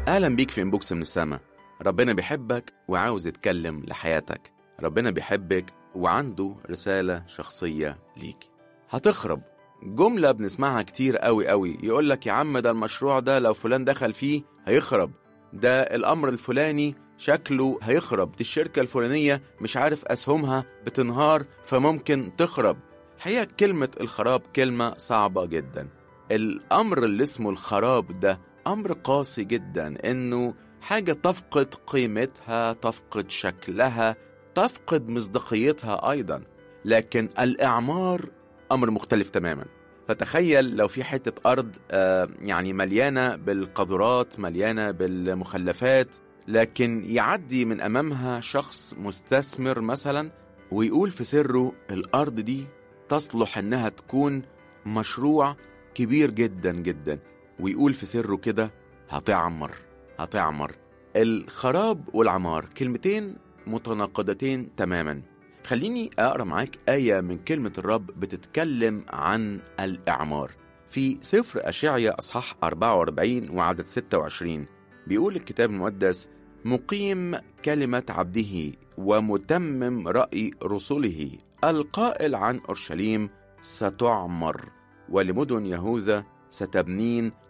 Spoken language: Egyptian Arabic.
أهلا بيك في إنبوكس من السما ربنا بيحبك وعاوز يتكلم لحياتك ربنا بيحبك وعنده رسالة شخصية ليك هتخرب جملة بنسمعها كتير قوي قوي يقولك يا عم ده المشروع ده لو فلان دخل فيه هيخرب ده الأمر الفلاني شكله هيخرب دي الشركة الفلانية مش عارف أسهمها بتنهار فممكن تخرب حقيقة كلمة الخراب كلمة صعبة جدا الأمر اللي اسمه الخراب ده أمر قاسي جدا إنه حاجة تفقد قيمتها تفقد شكلها تفقد مصداقيتها أيضا لكن الإعمار أمر مختلف تماما فتخيل لو في حتة أرض آه، يعني مليانة بالقذرات مليانة بالمخلفات لكن يعدي من أمامها شخص مستثمر مثلا ويقول في سره الأرض دي تصلح إنها تكون مشروع كبير جدا جدا ويقول في سره كده هتعمر هتعمر الخراب والعمار كلمتين متناقضتين تماما خليني أقرأ معاك آية من كلمة الرب بتتكلم عن الإعمار في سفر أشعيا أصحاح 44 وعدد 26 بيقول الكتاب المقدس مقيم كلمة عبده ومتمم رأي رسله القائل عن أورشليم ستعمر ولمدن يهوذا ستبنين